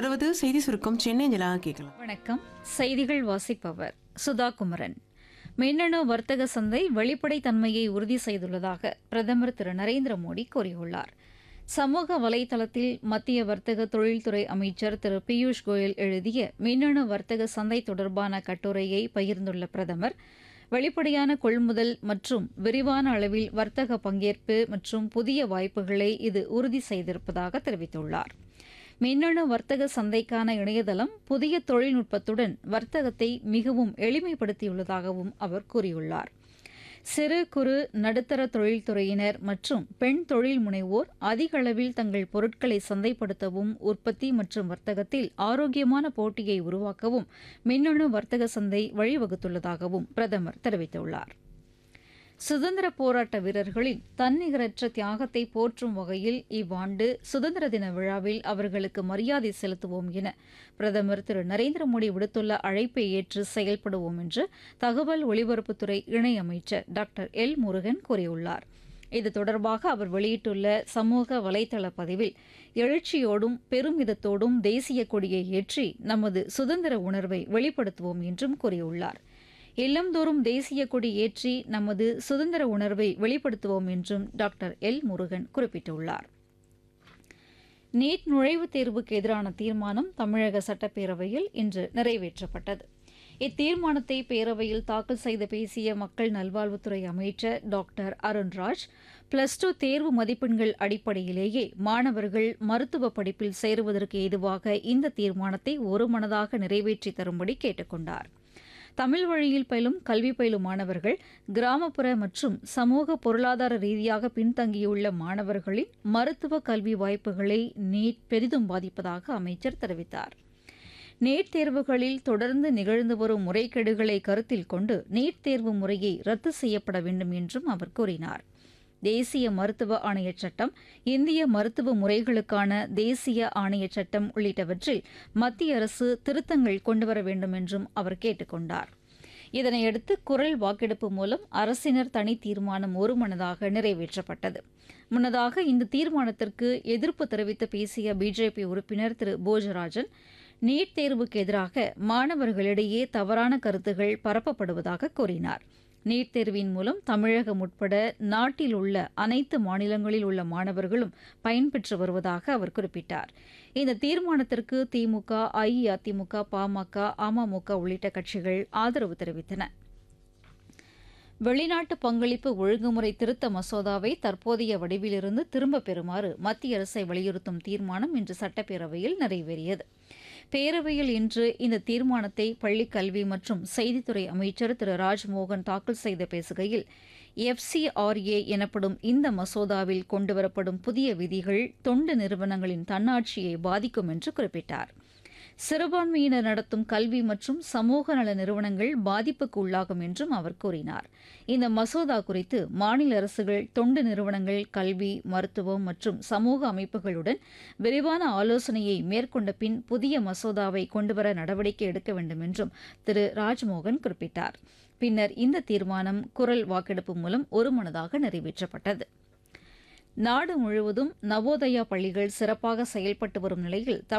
தொடர்வது செய்தி சுருக்கம் சென்னை ஜலாக கேட்கலாம் வணக்கம் செய்திகள் வாசிப்பவர் சுதா குமரன் மின்னணு வர்த்தக சந்தை வெளிப்படைத்தன்மையை உறுதி செய்துள்ளதாக பிரதமர் திரு நரேந்திர மோடி கூறியுள்ளார் சமூக வலைதளத்தில் மத்திய வர்த்தக தொழில்துறை அமைச்சர் திரு பியூஷ் கோயல் எழுதிய மின்னணு வர்த்தக சந்தை தொடர்பான கட்டுரையை பகிர்ந்துள்ள பிரதமர் வெளிப்படையான கொள்முதல் மற்றும் விரிவான அளவில் வர்த்தக பங்கேற்பு மற்றும் புதிய வாய்ப்புகளை இது உறுதி செய்திருப்பதாக தெரிவித்துள்ளார் மின்னணு வர்த்தக சந்தைக்கான இணையதளம் புதிய தொழில்நுட்பத்துடன் வர்த்தகத்தை மிகவும் எளிமைப்படுத்தியுள்ளதாகவும் அவர் கூறியுள்ளார் சிறு குறு நடுத்தர தொழில்துறையினர் மற்றும் பெண் தொழில் முனைவோர் அதிக அளவில் தங்கள் பொருட்களை சந்தைப்படுத்தவும் உற்பத்தி மற்றும் வர்த்தகத்தில் ஆரோக்கியமான போட்டியை உருவாக்கவும் மின்னணு வர்த்தக சந்தை வழிவகுத்துள்ளதாகவும் பிரதமர் தெரிவித்துள்ளார் சுதந்திர போராட்ட வீரர்களின் தன்னிகரற்ற தியாகத்தை போற்றும் வகையில் இவ்வாண்டு சுதந்திர தின விழாவில் அவர்களுக்கு மரியாதை செலுத்துவோம் என பிரதமர் திரு நரேந்திர மோடி விடுத்துள்ள அழைப்பை ஏற்று செயல்படுவோம் என்று தகவல் ஒலிபரப்புத்துறை இணையமைச்சர் டாக்டர் எல் முருகன் கூறியுள்ளார் இது தொடர்பாக அவர் வெளியிட்டுள்ள சமூக வலைதள பதிவில் எழுச்சியோடும் பெருமிதத்தோடும் தேசிய கொடியை ஏற்றி நமது சுதந்திர உணர்வை வெளிப்படுத்துவோம் என்றும் கூறியுள்ளார் இல்லந்தோறும் தேசிய கொடி ஏற்றி நமது சுதந்திர உணர்வை வெளிப்படுத்துவோம் என்றும் டாக்டர் எல் முருகன் குறிப்பிட்டுள்ளார் நீட் நுழைவுத் தேர்வுக்கு எதிரான தீர்மானம் தமிழக சட்டப்பேரவையில் இன்று நிறைவேற்றப்பட்டது இத்தீர்மானத்தை பேரவையில் தாக்கல் செய்து பேசிய மக்கள் நல்வாழ்வுத்துறை அமைச்சர் டாக்டர் அருண்ராஜ் பிளஸ் டூ தேர்வு மதிப்பெண்கள் அடிப்படையிலேயே மாணவர்கள் மருத்துவ படிப்பில் சேருவதற்கு ஏதுவாக இந்த தீர்மானத்தை ஒருமனதாக நிறைவேற்றி தரும்படி கேட்டுக் கொண்டார் தமிழ் வழியில் பயிலும் கல்வி பயிலும் மாணவர்கள் கிராமப்புற மற்றும் சமூக பொருளாதார ரீதியாக பின்தங்கியுள்ள மாணவர்களின் மருத்துவ கல்வி வாய்ப்புகளை நீட் பெரிதும் பாதிப்பதாக அமைச்சர் தெரிவித்தார் நீட் தேர்வுகளில் தொடர்ந்து நிகழ்ந்து வரும் முறைகேடுகளை கருத்தில் கொண்டு நீட் தேர்வு முறையை ரத்து செய்யப்பட வேண்டும் என்றும் அவர் கூறினார் தேசிய மருத்துவ ஆணையச் சட்டம் இந்திய மருத்துவ முறைகளுக்கான தேசிய ஆணையச் சட்டம் உள்ளிட்டவற்றில் மத்திய அரசு திருத்தங்கள் கொண்டுவர வேண்டும் என்றும் அவர் கேட்டுக் கொண்டார் இதனையடுத்து குரல் வாக்கெடுப்பு மூலம் அரசினர் தனி தீர்மானம் ஒருமனதாக நிறைவேற்றப்பட்டது முன்னதாக இந்த தீர்மானத்திற்கு எதிர்ப்பு தெரிவித்து பேசிய பிஜேபி உறுப்பினர் திரு போஜராஜன் நீட் தேர்வுக்கு எதிராக மாணவர்களிடையே தவறான கருத்துகள் பரப்பப்படுவதாக கூறினார் நீட் தேர்வின் மூலம் தமிழகம் உட்பட நாட்டில் உள்ள அனைத்து மாநிலங்களில் உள்ள மாணவர்களும் பயன்பெற்று வருவதாக அவர் குறிப்பிட்டார் இந்த தீர்மானத்திற்கு திமுக அஇஅதிமுக பாமக அமமுக உள்ளிட்ட கட்சிகள் ஆதரவு தெரிவித்தன வெளிநாட்டு பங்களிப்பு ஒழுங்குமுறை திருத்த மசோதாவை தற்போதைய வடிவிலிருந்து திரும்பப் பெறுமாறு மத்திய அரசை வலியுறுத்தும் தீர்மானம் இன்று சட்டப்பேரவையில் நிறைவேறியது பேரவையில் இன்று இந்த தீர்மானத்தை பள்ளிக் கல்வி மற்றும் செய்தித்துறை அமைச்சர் திரு ராஜ்மோகன் தாக்கல் செய்து பேசுகையில் எஃப்சிஆர்ஏ எனப்படும் இந்த மசோதாவில் கொண்டுவரப்படும் புதிய விதிகள் தொண்டு நிறுவனங்களின் தன்னாட்சியை பாதிக்கும் என்று குறிப்பிட்டார் சிறுபான்மையினர் நடத்தும் கல்வி மற்றும் சமூக நல நிறுவனங்கள் பாதிப்புக்கு உள்ளாகும் என்றும் அவர் கூறினார் இந்த மசோதா குறித்து மாநில அரசுகள் தொண்டு நிறுவனங்கள் கல்வி மருத்துவம் மற்றும் சமூக அமைப்புகளுடன் விரிவான ஆலோசனையை மேற்கொண்ட பின் புதிய மசோதாவை கொண்டுவர நடவடிக்கை எடுக்க வேண்டும் என்றும் திரு ராஜ்மோகன் குறிப்பிட்டார் பின்னர் இந்த தீர்மானம் குரல் வாக்கெடுப்பு மூலம் ஒருமனதாக நிறைவேற்றப்பட்டது நாடு முழுவதும் நவோதயா பள்ளிகள் சிறப்பாக செயல்பட்டு வரும் நிலையில்